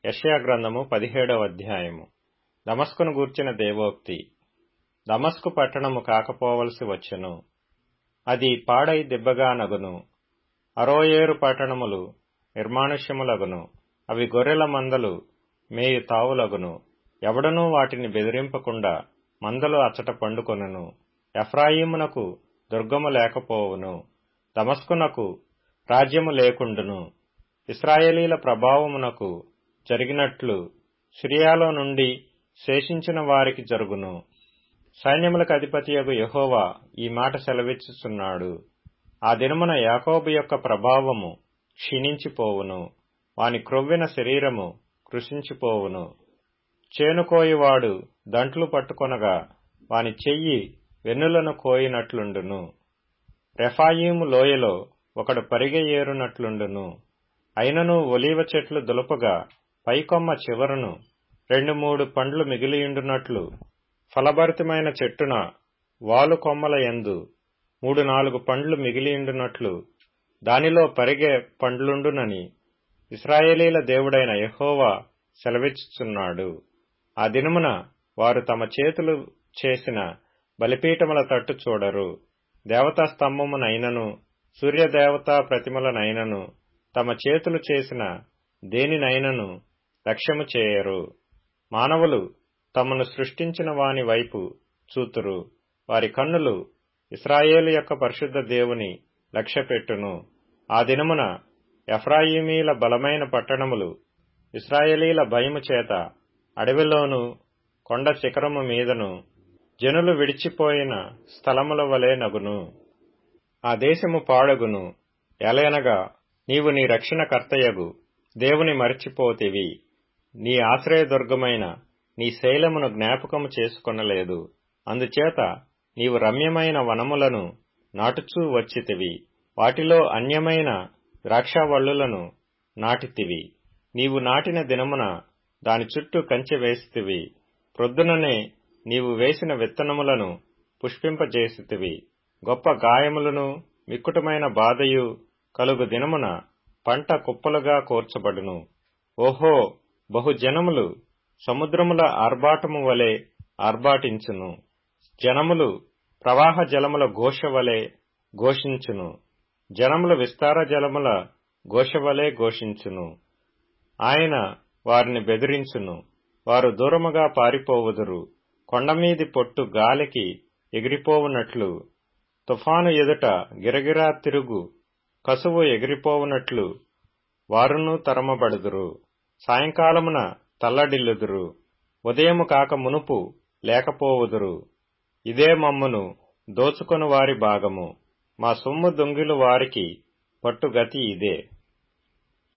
యెషయా గ్రంథము పదిహేడవ అధ్యాయము దమస్కును గూర్చిన దేవోక్తి దమస్కు పట్టణము కాకపోవలసి వచ్చెను అది పాడై దిబ్బగా నగును అరోయేరు పట్టణములు నిర్మానుష్యములగును అవి గొర్రెల మందలు మేయు తావులగును ఎవడనూ వాటిని బెదిరింపకుండా మందలు అచ్చట పండుకొనును ఎఫ్రాయిమునకు దుర్గము లేకపోవును దమస్కునకు రాజ్యము లేకుండును ఇస్రాయేలీల ప్రభావమునకు జరిగినట్లు సిరియాలో నుండి శేషించిన వారికి జరుగును సైన్యములకు అధిపతియగు యెహోవా ఈ మాట సెలవిచ్చుచున్నాడు ఆ దినమున యాకోబు యొక్క ప్రభావము క్షీణించిపోవును వాని క్రొవ్విన శరీరము కృషించిపోవును చేనుకోయివాడు దంట్లు పట్టుకొనగా వాని చెయ్యి వెన్నులను కోయినట్లుండును రెఫాయీము లోయలో ఒకడు పరిగె ఏరునట్లుండును అయినను ఒలీవ చెట్లు దులుపగా పైకొమ్మ చివరను రెండు మూడు పండ్లు మిగిలియుండునట్లు ఫలభరితమైన చెట్టున వాలు కొమ్మల యందు మూడు నాలుగు పండ్లు మిగిలియుండునట్లు దానిలో పరిగె పండ్లుండునని ఇస్రాయేలీల దేవుడైన యెహోవా సెలవిచ్చుచున్నాడు ఆ దినమున వారు తమ చేతులు చేసిన బలిపీఠముల తట్టు చూడరు దేవతా స్తంభమునైనను సూర్యదేవతా ప్రతిమలనైనను తమ చేతులు చేసిన దేనినైనను లక్ష్యము చేయరు మానవులు తమను సృష్టించిన వాని వైపు చూతురు వారి కన్నులు ఇస్రాయేలు యొక్క పరిశుద్ధ దేవుని లక్ష్యపెట్టును ఆ దినమున ఎఫ్రాయిమీల బలమైన పట్టణములు ఇస్రాయేలీల భయము చేత అడవిలోను కొండ శిఖరము మీదను జనులు విడిచిపోయిన స్థలముల వలె నగును ఆ దేశము పాడగును ఎలయనగా నీవు నీ రక్షణకర్తయగు దేవుని మరచిపోతివి నీ ఆశ్రయదుర్గమైన నీ శైలమును జ్ఞాపకము చేసుకొనలేదు అందుచేత నీవు రమ్యమైన వనములను నాటుచూ వచ్చితివి వాటిలో అన్యమైన ద్రాక్షవల్లులను నాటితివి నీవు నాటిన దినమున దాని చుట్టూ కంచె వేసితివి ప్రొద్దుననే నీవు వేసిన విత్తనములను పుష్పింపజేసితివి గొప్ప గాయములను మిక్కుటమైన బాధయు కలుగు దినమున పంట కుప్పలుగా కోర్చబడును ఓహో బహుజనములు సముద్రముల ఆర్భాటము వలె ఆర్భాటించును జనములు ప్రవాహ జలముల ఘోష వలె ఘోషించును జనములు విస్తార జలముల ఘోష వలె ఘోషించును ఆయన వారిని బెదిరించును వారు దూరముగా పారిపోవుదురు కొండమీది పొట్టు గాలికి ఎగిరిపోవునట్లు తుఫాను ఎదుట గిరగిరా తిరుగు కసువు ఎగిరిపోవునట్లు వారును తరమబడుదురు సాయంకాలమున తల్లడిల్లుదురు ఉదయము కాక మునుపు లేకపోవుదురు ఇదే మమ్మును దోచుకొని వారి భాగము మా సొమ్ము దొంగిలు వారికి పట్టుగతి ఇదే